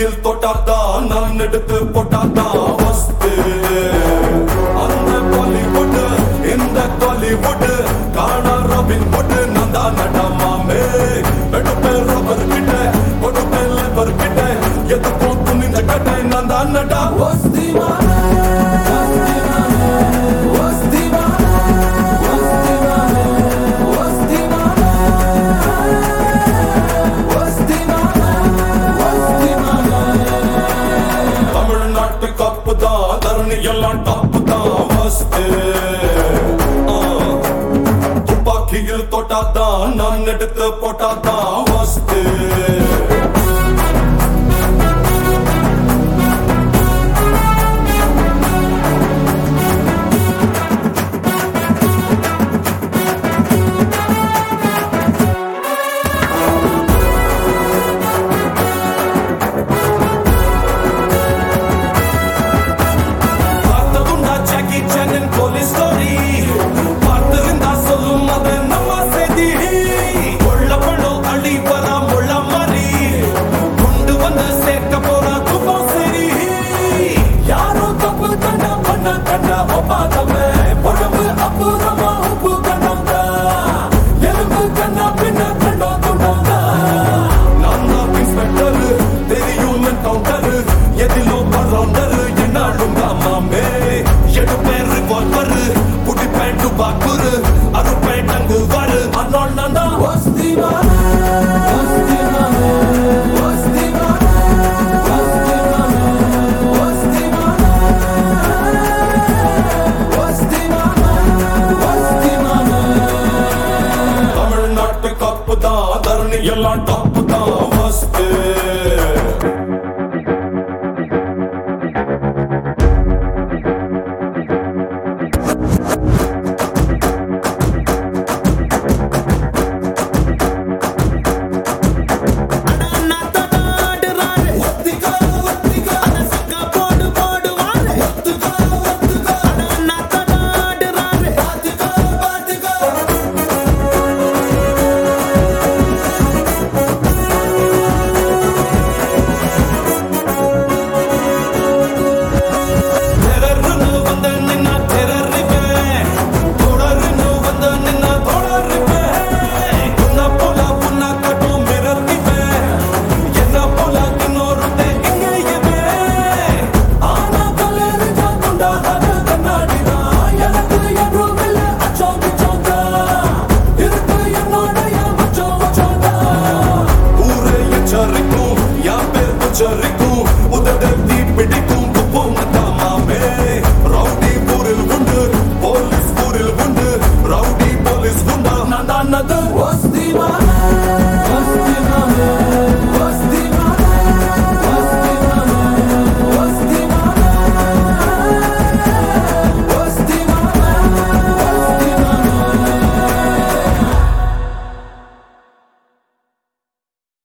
துப்பாக்கியில் தொட்டாதான் நான் எடுத்து போட்டாதான் வஸ்து அந்த பாலிவுட் இந்த காலிவுட் காணா ராபின் புட் நான் தான் நடமாமே எடுப்பே ரப்பர் கிட்ட கொடுப்பே லேபர் கிட்ட எதுக்கும் துணிந்த கட்டை நான் தான் நடா வஸ்தி தமிழ்நாட்டு கப்பு தான் தரணி எல்லாம் டாப்பு தான் வஸ்து துப்பாக்கியில் தொட்டாதான் நான் எடுத்து போட்டாதான் வஸ்து பார்த்ததுண்டா ஜாக்கி சானின் போலீஸ் ஸ்டோரி பார்த்திருந்தா சொல்லும் அது நம்ம செய்தி கொள்ள பழம் அழி வரா முள்ள மாதிரி கொண்டு வந்து சேர்க்க போற துப்பம் சரி யாரோ தப்பு கண்டா பண்ண கண்டா ஒப்பாதமே உடம்பு அப்புறமா உப்பு கண்டா எலும்பு கண்ணா பின்ன கண்டோ துண்டா நான் தான் இன்ஸ்பெக்டர் தெரியும் என்கவுண்டர் எதிலோ பரவுண்டர் என்னாலும் மாமே எடுப்பேன் ரிவால்வர் புடிப்பேன் துப்பாக்குரு அறுப்பேன் டங்கு வரு அதனால் நான் தான் வஸ்தி மாமே வஸ்தி மாமே வஸ்தி மாமே வஸ்தி மாமே வஸ்தி மாமே வஸ்தி மாமே வஸ்தி மாமே தமிழ்நாட்டு கப்பு தான் தரணி எல்லாம் டாப்பு தான் வஸ்து தெரர்னு வந்து நின்னா தெரறிப்பேன். தொடர்னு வந்து நின்னா தொடர்றிப்பேன். உன்னை போல உன்னை காட்டும் மிரட்டிப்பேன். என்னை போல இன்னொருத்தன் எங்கேயுமே. ஆனா கல்லெறிஞ்சா துண்டாகாத கண்ணாடிதான். எனக்கு என்றும் இல்லை அச்சம் பிச்சம்தான். இருக்கு என்னோடைய மச்சம் மச்சம்தான். ஊரே எச்சரிக்கும், என் பேர் உச்சரிக்கும். உதட தீ பிடிக்கும் குப்பம் தாமாமே. ரவுடி ஊரில் உண்டு, போலீஸ் ஊரில் உண்டு. ரவுடி போலீஸ் குண்டா நான் தான் அது. வஸ்தி மா